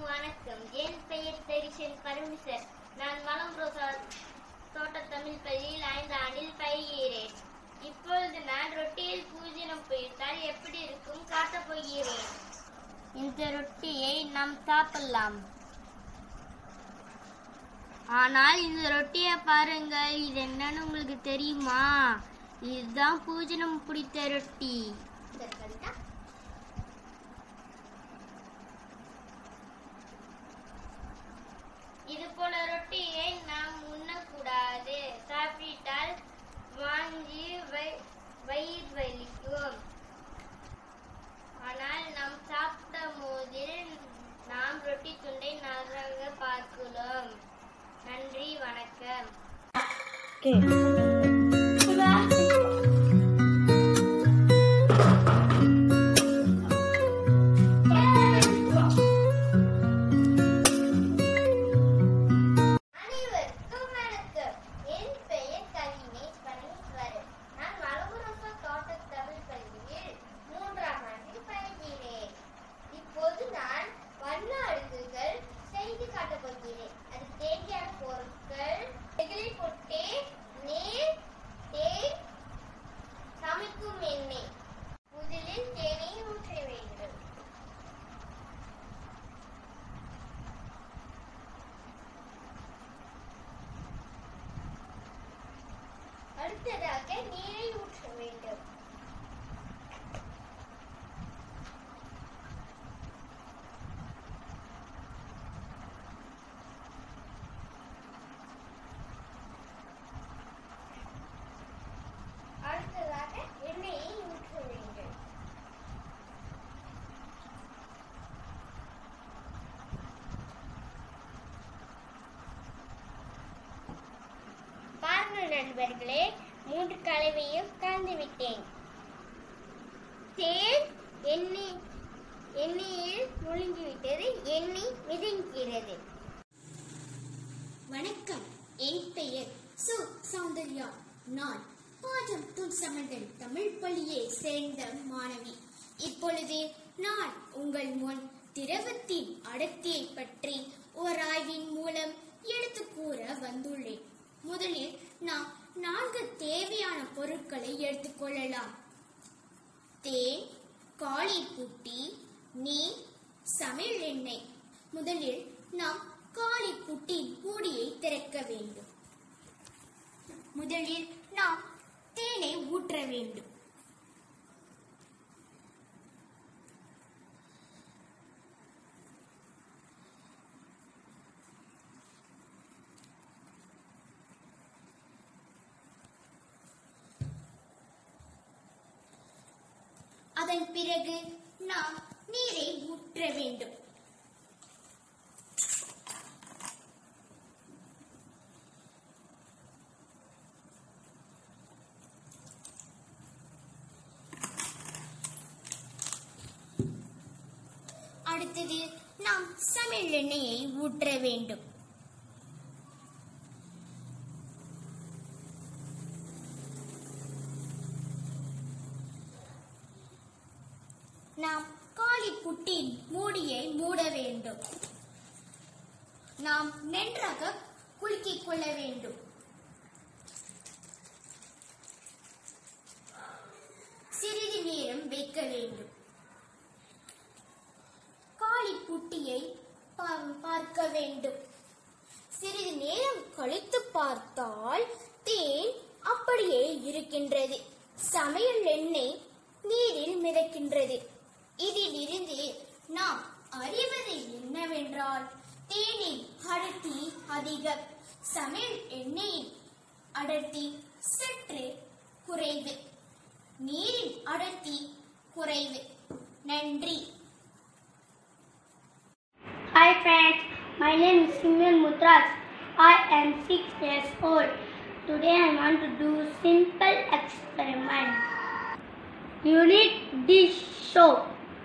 வணக்கம் என் பெயர் தெரிஷன் பரமிசர் நான் மலம் ரோசா தோட்ட தமிழ் பள்ளியில் ஐந்து ஆண்டில் பயில்கிறேன் இப்பொழுது நான் ரொட்டியில் பூஜனம் புயத்தால் எப்படி இருக்கும் காட்டப் போகிறேன் இந்த ரொட்டியை நாம் சாப்பிடலாம் ஆனால் இந்த ரொட்டியை பாருங்கள் இது என்னன்னு உங்களுக்கு தெரியுமா இதுதான் பூஜனம் பிடித்த ரொட்டி இது போல ரொட்டியை நாம் உண்ணக்கூடாது சாப்பிட்டால் வாங்கி வய்- வயிறு வலிக்கும் ஆனால் நாம் சாப்பிடும் போதில் நாம் ரொட்டி துண்டை நன்றாக பார்க்கலாம் நன்றி வணக்கம் அனைவருக்கும் வணக்கம் என் பெயர் கவினேஷ் பரமேஸ்வரன் நான் மலபுரச தோட்ட தமிழ் பள்ளியில் மூன்றாம் ஆண்டில் பயில்கிறேன் இப்போது நான் வண்ண அடுக்குகள் செய்து காட்டப் போகிறேன் அது தேவையான பொருட்கள் நெகிழி பொட்டே நீர் தேன் சமைக்கும் எண்ணெய் முதலில் தேனை ஊற்ற வேண்டும் அடுத்ததாக நீரை ஊற்ற வேண்டும் அடுத்ததாக எண்ணெயை ஊற்ற வேண்டும் பாருங்கள் நண்பர்களே மூன்று கலவையும் கலந்து விட்டேன் தேன் எண்ணெய் எண்ணெயில் முழுங்கிவிட்டது எண்ணெய் மிதங்கிறது வணக்கம் என் பெயர் சு சௌந்தர்யா நான் பாஜம் துன்சமண்டல் தமிழ் பள்ளியை சேர்ந்த மாணவி இப்பொழுது நான் உங்கள் முன் திரவத்தின் அடர்த்தியை பற்றி ஒரு ஆய்வின் மூலம் எடுத்து கூற வந்துள்ளேன் முதலில் நாம் நான்கு தேவையான பொருட்களை எடுத்துக்கொள்ளலாம் தேன் காளி புட்டி நீர் சமையல் எண்ணெய் முதலில் நாம் காளி புட்டின் மூடியை திறக்க வேண்டும் முதலில் நாம் தேனை ஊற்ற வேண்டும் அதன் பிறகு நாம் நீரை ஊற்ற வேண்டும் அடுத்தது நாம் சமையல் எண்ணெயை ஊற்ற வேண்டும் நாம் காளி புட்டின் மூடியை மூட வேண்டும் நாம் நன்றாக குலுக்கிக் கொள்ள வேண்டும் சிறிது நேரம் வைக்க வேண்டும் காளி புட்டியை பா- பார்க்க வேண்டும் சிறிது நேரம் கழித்து பார்த்தால் தேன் அப்படியே இருக்கின்றது சமையல் எண்ணெய் நீரில் மிதக்கின்றது இதில் இருந்து நாம் அறிவது என்னவென்றால் தேனின் அடர்த்தி அதிகம் சமையல் எண்ணெயின் அடர்த்தி சற்று குறைவு நீரின் அடர்த்தி குறைவு நன்றி Hi friends, my name is Simran Mutras. I am 6 years old. Today I want to do simple experiment. You need dish soap,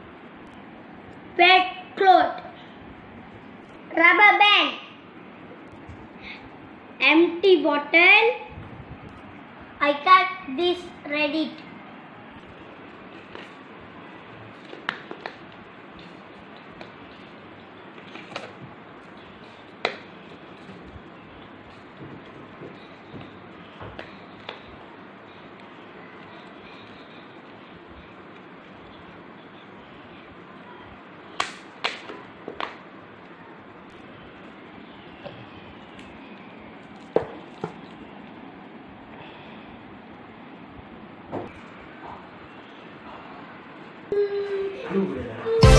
wet cloth, rubber band, empty bottle. I got this ready. அனுப்பு